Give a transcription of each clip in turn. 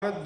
भारत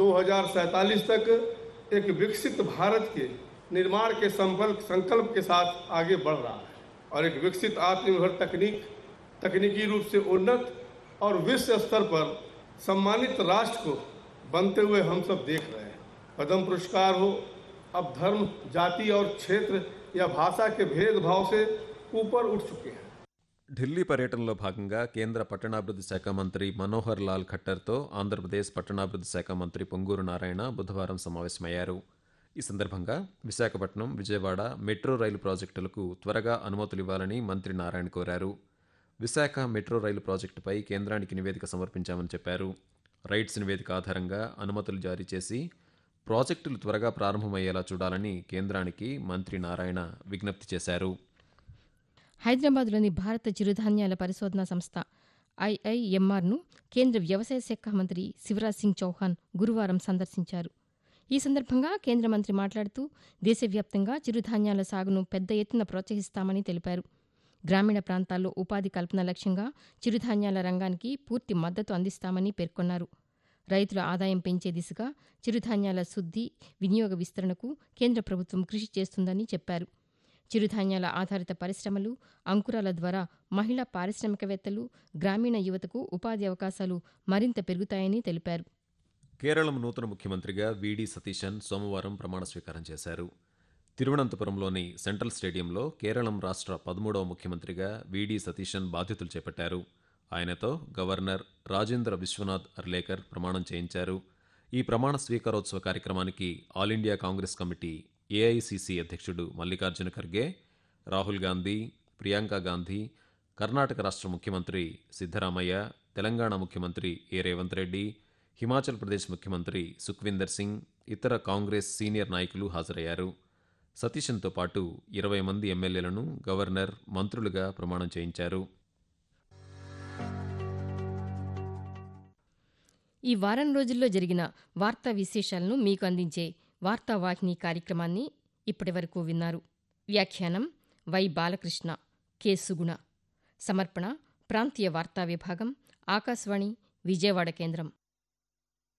दो तक एक विकसित भारत के निर्माण के संकल्प संकल्प के साथ आगे बढ़ रहा है और एक विकसित आत्मनिर्भर तकनीक तकनीकी रूप से उन्नत और विश्व स्तर पर सम्मानित राष्ट्र को बनते हुए हम सब देख रहे हैं पद्म पुरस्कार हो अब धर्म जाति और क्षेत्र या भाषा के भेदभाव से ऊपर उठ चुके हैं ఢిల్లీ పర్యటనలో భాగంగా కేంద్ర పట్టణాభివృద్ధి శాఖ మంత్రి మనోహర్ లాల్ ఖట్టర్తో ఆంధ్రప్రదేశ్ పట్టణాభివృద్ధి శాఖ మంత్రి పొంగూరు నారాయణ బుధవారం సమావేశమయ్యారు ఈ సందర్భంగా విశాఖపట్నం విజయవాడ మెట్రో రైలు ప్రాజెక్టులకు త్వరగా అనుమతులు ఇవ్వాలని మంత్రి నారాయణ కోరారు విశాఖ మెట్రో రైలు ప్రాజెక్టుపై కేంద్రానికి నివేదిక సమర్పించామని చెప్పారు రైట్స్ నివేదిక ఆధారంగా అనుమతులు జారీ చేసి ప్రాజెక్టులు త్వరగా ప్రారంభమయ్యేలా చూడాలని కేంద్రానికి మంత్రి నారాయణ విజ్ఞప్తి చేశారు హైదరాబాద్లోని భారత చిరుధాన్యాల పరిశోధనా సంస్థ ఐఐఎంఆర్ను కేంద్ర వ్యవసాయ శాఖ మంత్రి శివరాజ్ సింగ్ చౌహాన్ గురువారం సందర్శించారు ఈ సందర్భంగా కేంద్ర మంత్రి మాట్లాడుతూ దేశవ్యాప్తంగా చిరుధాన్యాల సాగును పెద్ద ఎత్తున ప్రోత్సహిస్తామని తెలిపారు గ్రామీణ ప్రాంతాల్లో ఉపాధి కల్పన లక్ష్యంగా చిరుధాన్యాల రంగానికి పూర్తి మద్దతు అందిస్తామని పేర్కొన్నారు రైతుల ఆదాయం పెంచే దిశగా చిరుధాన్యాల శుద్ది వినియోగ విస్తరణకు కేంద్ర ప్రభుత్వం కృషి చేస్తుందని చెప్పారు చిరుధాన్యాల ఆధారిత పరిశ్రమలు అంకురాల ద్వారా మహిళా పారిశ్రామికవేత్తలు గ్రామీణ యువతకు ఉపాధి అవకాశాలు మరింత పెరుగుతాయని తెలిపారు కేరళం నూతన ముఖ్యమంత్రిగా వీడి సతీశన్ సోమవారం ప్రమాణ స్వీకారం చేశారు తిరువనంతపురంలోని సెంట్రల్ స్టేడియంలో కేరళం రాష్ట్ర పదమూడవ ముఖ్యమంత్రిగా వీడి సతీశన్ బాధ్యతలు చేపట్టారు ఆయనతో గవర్నర్ రాజేంద్ర విశ్వనాథ్ అర్లేకర్ ప్రమాణం చేయించారు ఈ ప్రమాణ స్వీకారోత్సవ కార్యక్రమానికి All India Congress Committee AICC అధ్యక్షుడు మల్లికార్జున ఖర్గే రాహుల్ గాంధీ ప్రియాంక గాంధీ కర్ణాటక రాష్ట్ర ముఖ్యమంత్రి సిద్ధరామయ్య తెలంగాణ ముఖ్యమంత్రి ఏ రేవంత్ రెడ్డి హిమాచల్ ప్రదేశ్ ముఖ్యమంత్రి సుఖ్వీందర్ సింగ్ ఇతర కాంగ్రెస్ సీనియర్ నాయకులు హాజరయ్యారు సతీశన్తో పాటు ఇరవై మంది ఎమ్మెల్యేలను గవర్నర్ మంత్రులుగా ప్రమాణం చేయించారు ఈ వారం రోజుల్లో జరిగిన వార్తా విశేషాలను మీకు అందించే వార్తావాహిని కార్యక్రమాన్ని ఇప్పటివరకు విన్నారు వ్యాఖ్యానం వై బాలకృష్ణ కె సుగుణ సమర్పణ ప్రాంతీయ వార్తా విభాగం ఆకాశవాణి విజయవాడ కేంద్రం